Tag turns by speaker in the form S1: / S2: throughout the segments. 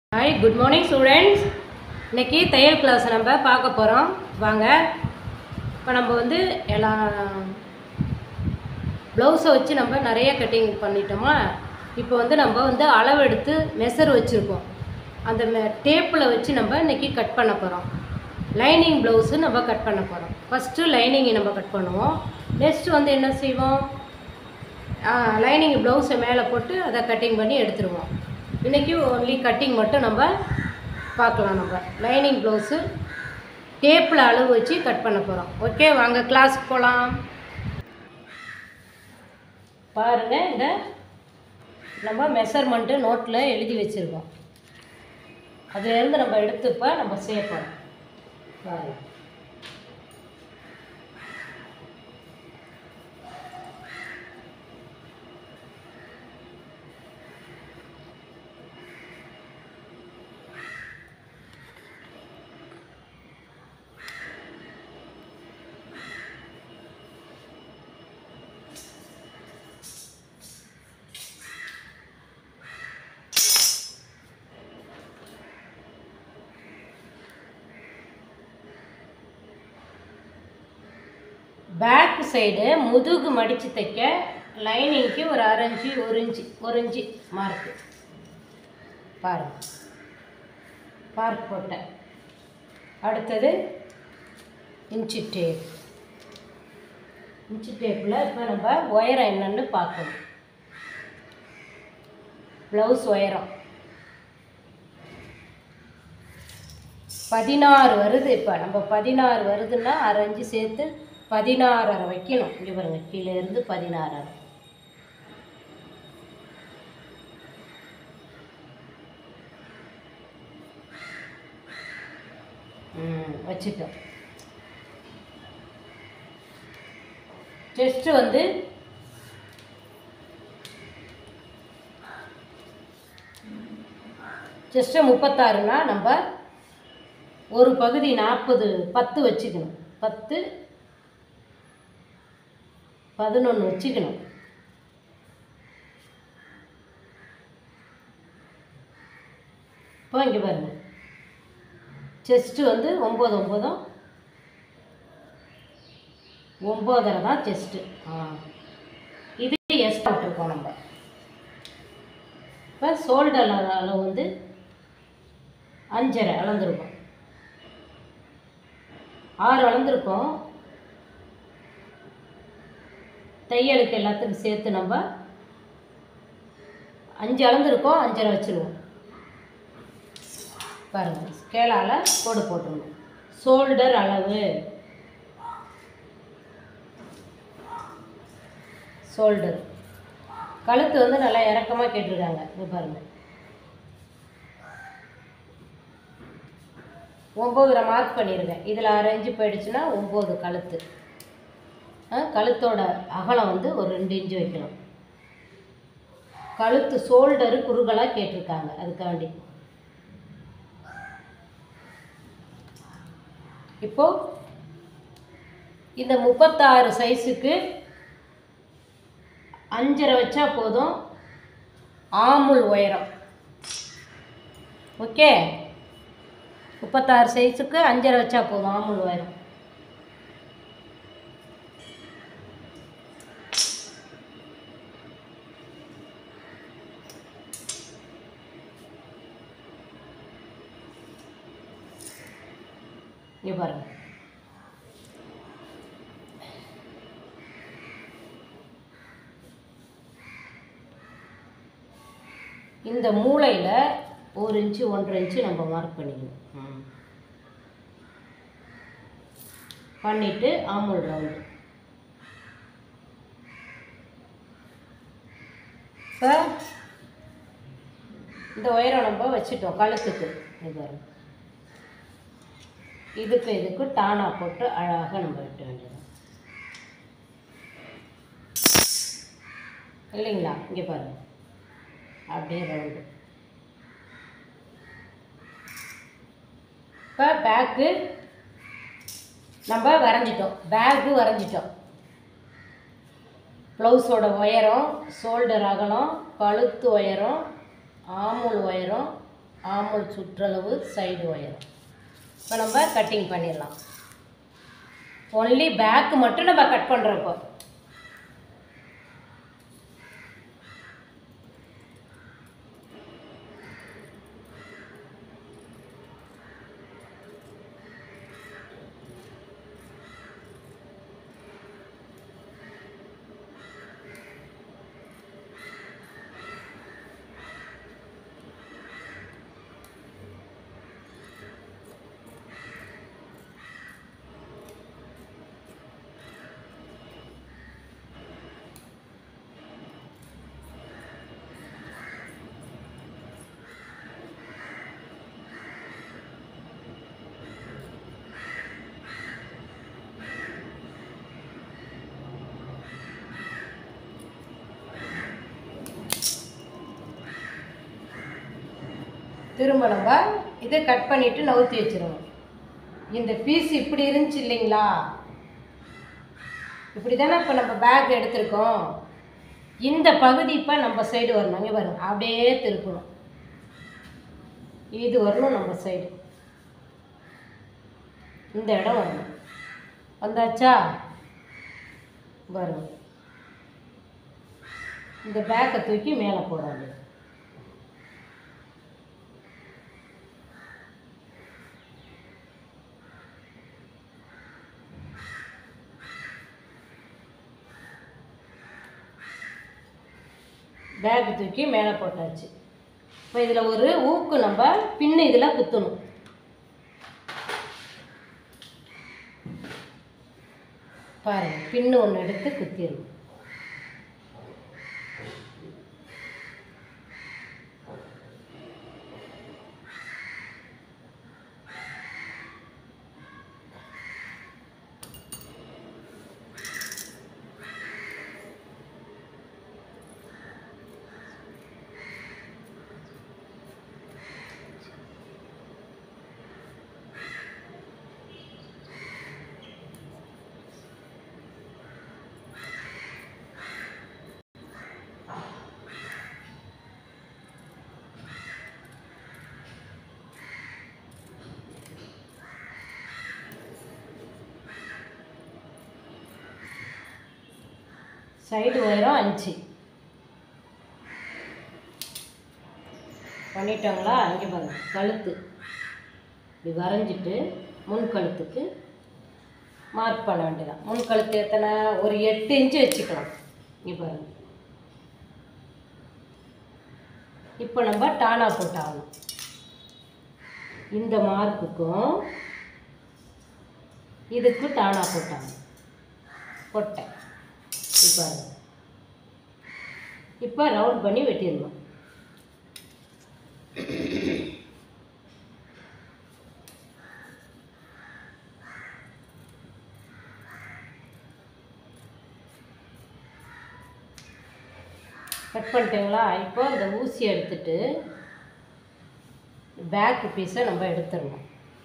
S1: Hi good morning students இன்னைக்கு தையல் class நம்ம பார்க்க போகிறோம் வாங்க இப்போ நம்ம வந்து எல்லா ப்ளவுஸை வச்சு நம்ம நிறைய கட்டிங் பண்ணிட்டோமா இப்போ வந்து நம்ம வந்து அளவெடுத்து மெஷர் வச்சுருக்கோம் அந்த டேப்பில் வச்சு நம்ம இன்னைக்கு கட் பண்ண போகிறோம் லைனிங் ப்ளவுஸு நம்ம கட் பண்ண போகிறோம் ஃபஸ்ட்டு லைனிங்கை நம்ம கட் பண்ணுவோம் நெக்ஸ்ட் வந்து என்ன செய்வோம் லைனிங் ப்ளவுஸை மேலே போட்டு அதை கட்டிங் பண்ணி எடுத்துருவோம் இன்றைக்கி ஒன்லி கட்டிங் மட்டும் நம்ம பார்க்கலாம் நம்ம லைனிங் ப்ளவுஸு டேப்பில் அளவு வச்சு கட் பண்ண போகிறோம் ஓகே வாங்க கிளாஸுக்கு போகலாம் பாருங்கள் இந்த நம்ம மெஷர்மெண்ட்டு நோட்டில் எழுதி வச்சுருக்கோம் அதுலேருந்து நம்ம எடுத்து இப்போ நம்ம சேர்ப்போம் பாருங்கள் பேக் சைடு முதுகு மடித்து தைக்க லைனிங்க்கு ஒரு அரை இன்ச்சு ஒரு இன்ச்சு ஒரு இன்ச்சு மார்க்கு பாருங்க மார்க் போட்டேன் அடுத்தது இன்ச்சு டேப் இன்ச்சு டேப்பில் இப்போ நம்ம உயரம் என்னன்னு பார்க்கணும் ப்ளவுஸ் உயரம் பதினாறு வருது இப்போ நம்ம பதினாறு வருதுன்னா அரை இன்ச்சு சேர்த்து பதினாறரை வைக்கணும் இங்கே பாருங்க கீழே இருந்து பதினாறரை ம் வச்சுட்டோம் செஸ்ட்டு வந்து செஸ்ட்டு முப்பத்தாறுனா நம்ம ஒரு பகுதி நாற்பது பத்து வச்சுக்கணும் பத்து பதினொன்று வச்சுக்கணும் இப்போ இங்கே பாருங்க செஸ்ட்டு வந்து ஒம்பது ஒம்பதும் ஒம்போதரை தான் செஸ்ட்டு ஆ இது எஸ் விட்டுருக்கோம் நம்ம இப்போ ஷோல்டர் அளவு வந்து அஞ்சரை அளந்துருக்கோம் ஆறு அளந்துருக்கோம் தையலுக்கு எல்லாத்துக்கும் சேர்த்து நம்ம அஞ்சு அளந்துருக்கோம் அஞ்சரை வச்சுருவோம் பாருங்கள் ஸ்கேலால் கோடு போட்டுருணும் ஷோல்டர் அளவு ஷோல்டர் கழுத்து வந்து நல்லா இறக்கமாக கேட்டிருக்காங்க இது பாருங்கள் ஒம்போதரை மார்க் பண்ணியிருக்கேன் இதில் அரை இன்ச்சு போயிடுச்சுன்னா ஒம்பது கழுத்து ஆ, கழுத்தோட அகலம் வந்து ஒரு ரெண்டு இன்ச்சு வைக்கணும் கழுத்து ஷோல்டரு குறுகலாக கேட்டிருக்காங்க அதுக்காண்டி இப்போ இந்த முப்பத்தாறு சைஸுக்கு அஞ்சரை வச்சா போதும் ஆமுல் உயரம் ஓகே முப்பத்தாறு சைஸுக்கு அஞ்சரை வச்சா போதும் ஆமுல் உயரம் இங்கே பாருங்க இந்த மூளையில் ஒரு இன்ச்சு ஒன்றரை இன்ச்சு நம்ம மார்க் பண்ணிக்கணும் ம். பண்ணிட்டு ஆமுல் ரவுண்டு இப்போ இந்த உயரம் நம்ம வச்சுட்டோம் கழுத்துக்கு இது பாருங்க இதுக்கு இதுக்கு டானா போட்டு அழகாக நம்ம வெட்ட வேண்டியது இல்லைங்களா இங்கே பாருங்க அப்படியே ரவுண்டு இப்போ பேக்கு நம்ம வரைஞ்சிட்டோம் பேக்கு வரைஞ்சிட்டோம் ப்ளவுஸோட உயரம் ஷோல்டர் அகலம் கழுத்து உயரம் ஆமுல் உயரம் ஆமல் சுற்றளவு சைடு ஒயர் இப்போ நம்ம கட்டிங் பண்ணிடலாம் ஒன்லி பேக் மட்டும் நம்ம கட் பண்ணுறோம் இப்போ திரும்ப நம்ம இதை கட் பண்ணிவிட்டு நவுத்தி வச்சிருவோம் இந்த பீஸ் இப்படி இருந்துச்சு இல்லைங்களா இப்படி தானே இப்போ நம்ம பேக் எடுத்திருக்கோம் இந்த பகுதி இப்போ நம்ம சைடு வரணும் இங்கே வரும் அப்படியே திருப்பணும் இது வரணும் நம்ம சைடு இந்த இடம் வரணும் வந்தாச்சா வரும் இந்த பேக்கை தூக்கி மேலே போடாது பேக் தூக்கி மேலே போட்டாச்சு இப்போ இதில் ஒரு ஊக்கு நம்ம பின்னு இதில் குத்தணும் பாருங்க பின்னு ஒன்று எடுத்து குத்திடணும் சைடு உயரம் அஞ்சு பண்ணிட்டோங்களா இங்கே பாருங்க கழுத்து இப்படி வரைஞ்சிட்டு முன் கழுத்துக்கு மார்க் பண்ண வேண்டியதான் முன் கழுத்து எத்தனை ஒரு எட்டு இன்ச்சு வச்சுக்கலாம் இங்கே பாருங்க இப்போ நம்ம டானா போட்டாகணும் இந்த மார்க்குக்கும் இதுக்கு டானா போட்டாங்க போட்டேன் இப்போ இப்போ ரவுண்ட் பண்ணி வெட்டிடணும் கட் பண்ணிட்டீங்களா இப்போ இந்த ஊசி எடுத்துட்டு பேக் பீஸை நம்ம எடுத்துடணும்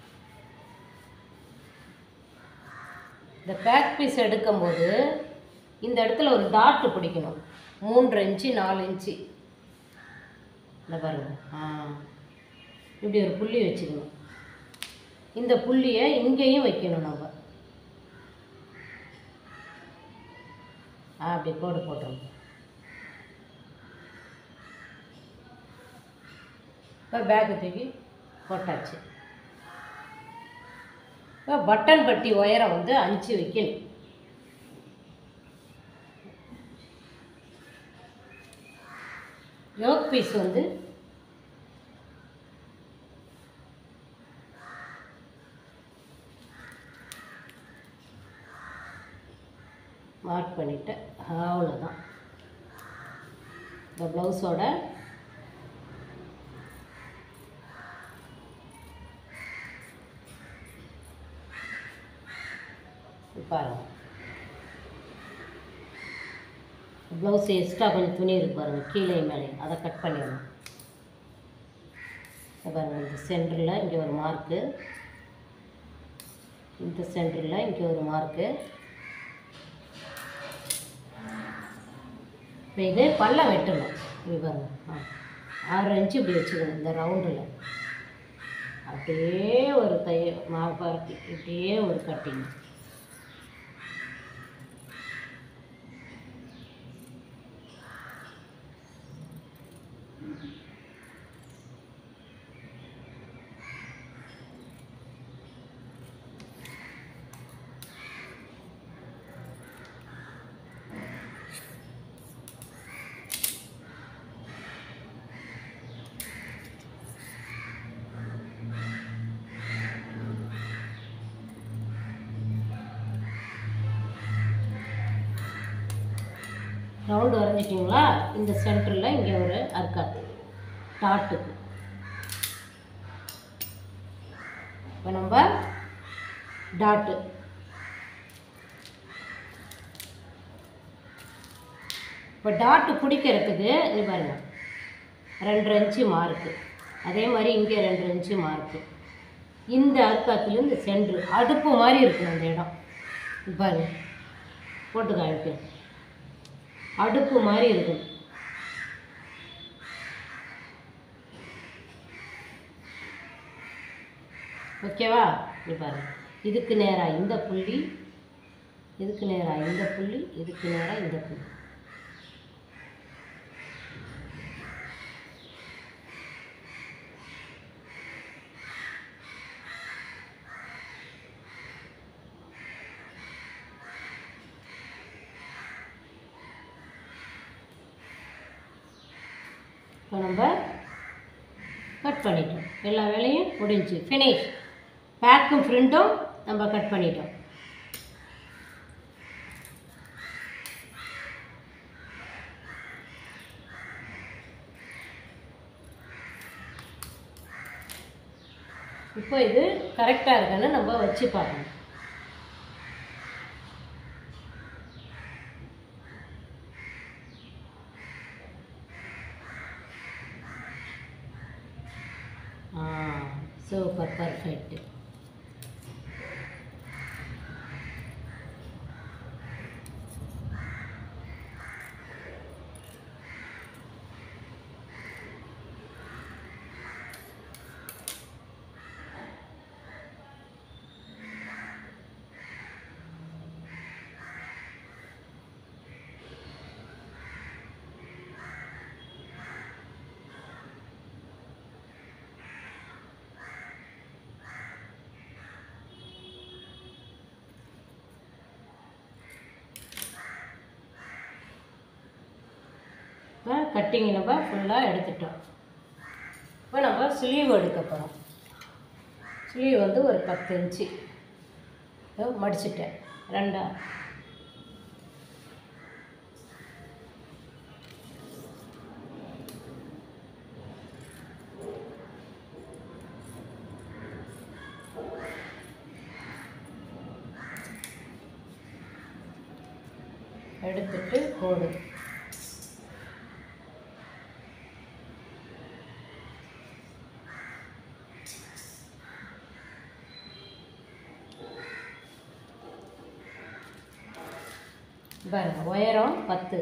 S1: இந்த பேக் பீஸ் எடுக்கும்போது இந்த இடத்துல ஒரு டாட்டு பிடிக்கணும் மூன்றரை இன்ச்சு நாலு இன்ச்சு இந்த பாருங்க ஆ இப்படி ஒரு புள்ளி வச்சுக்கணும் இந்த புள்ளியை இங்கேயும் வைக்கணும் நம்ம ஆ அப்படி கோடு போட்டுருங்க இப்போ பேக்கு தூக்கி போட்டாச்சு இப்போ பட்டன் பட்டி உயரம் வந்து அஞ்சு வைக்கணும் யோக் பீஸ் வந்து மார்க் பண்ணிட்டேன் அவ்வளோதான் இந்த ப்ளவுஸோட பாருங்க ப்ளவுஸ் எக்ஸ்ட்ரா கொஞ்சம் துணி இருக்கு பாருங்க கீழே மேலே அதை கட் பண்ணிடணும் இங்க பாருங்க இந்த சென்டரில் இங்கே ஒரு மார்க்கு இந்த சென்டரில் இங்கே ஒரு மார்க்கு இப்போ இது பல்லம் வெட்டணும் இது பாருங்க ஆ ஆறு இன்ச்சு இப்படி வச்சுக்கணும் இந்த ரவுண்டில் அப்படியே ஒரு தைய மார்பாருக்கு இப்படியே ஒரு கட்டிங் ரவுண்டு வரைஞ்சிட்டிங்களா இந்த சென்டரில் இங்கே ஒரு அர்க்காத்து டாட்டுக்கு இப்போ நம்ம டாட்டு இப்போ டாட்டு பிடிக்கிறதுக்கு இது பாருங்க ரெண்டு இன்ச்சு மார்க்கு அதே மாதிரி இங்கே ரெண்டு இன்ச்சு மார்க்கு இந்த அர்க்காத்துலேருந்து இந்த சென்ட்ரு அடுப்பு மாதிரி இருக்கணும் அந்த இடம் இது பாருங்க போட்டு காமிக்கிறேன் அடுப்பு மாதிரி இருக்கும் ஓகேவா இது பாருங்க இதுக்கு நேராக இந்த புள்ளி இதுக்கு நேராக இந்த புள்ளி இதுக்கு நேராக இந்த புள்ளி இப்போ நம்ம கட் பண்ணிட்டோம் எல்லா வேலையும் முடிஞ்சு ஃபினிஷ் பேக்கும் ஃப்ரண்ட்டும் நம்ம கட் பண்ணிட்டோம் இப்போ இது கரெக்டாக இருக்கான்னு நம்ம வச்சு பார்க்கணும் ஆ சூப்பர் பர்ஃபெக்ட் இப்போ கட்டிங் நம்ம ஃபுல்லாக எடுத்துட்டோம் இப்போ நம்ம ஸ்லீவ் எடுக்க போகிறோம் ஸ்லீவ் வந்து ஒரு பத்து இன்ச்சு இதோ மடிச்சிட்டேன் ரெண்டா எடுத்துட்டு கோடு பாருங்க உயரம் பத்து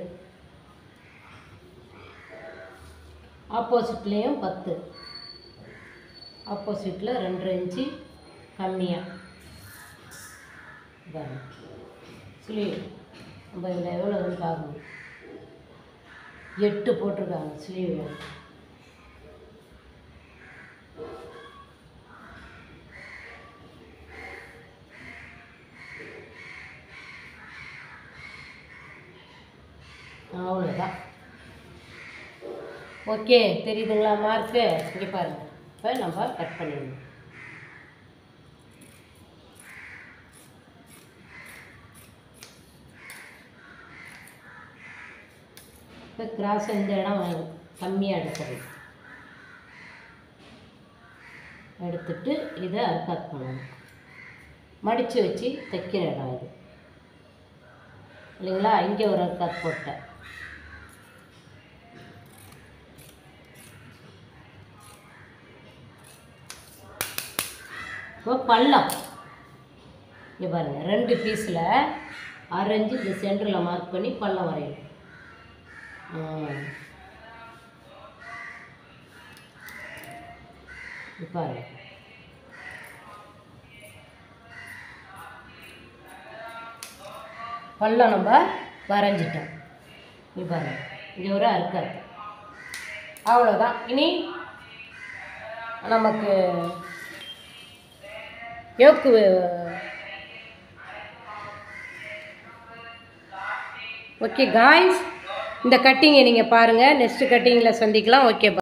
S1: ஆப்போசிட்லேயும் பத்து ஆப்போசிட்டில் ரெண்டரை இன்ச்சு கம்மியாக பாருங்க ஸ்லீவ் நம்ம இதில் எவ்வளோன்னு பார்க்கணும் எட்டு போட்டிருக்காங்க ஸ்லீவ் அவ்வளோதான் ஓகே தெரியுதுங்களா மார்க்கு இங்கே பாருங்கள் இப்போ நம்ம கட் பண்ணிடணும் இப்போ கிராஸ் இந்த இடம் வேணும் கம்மியாக எடுக்கணும் எடுத்துட்டு இதை அர்க்காத் பண்ணணும் மடித்து வச்சு தைக்கிற இடம் இது இல்லைங்களா இங்கே ஒரு அர்க்காத் போட்டேன் இப்போ பள்ளம் இங்கே பாருங்கள் ரெண்டு பீஸில் அரைஞ்சு இந்த சென்டரில் மார்க் பண்ணி பள்ளம் வரையணும் ஆ. இப்போ பாருங்க பள்ளம் நம்ம வரைஞ்சிட்டோம் இங்க பாருங்க இங்கே ஒரு அறுக்காது அவ்வளோதான் இனி நமக்கு யோக்கு ஓகே காய்ஸ் இந்த கட்டிங்கை நீங்கள் பாருங்கள் நெக்ஸ்ட் கட்டிங்கில் சந்திக்கலாம் ஓகே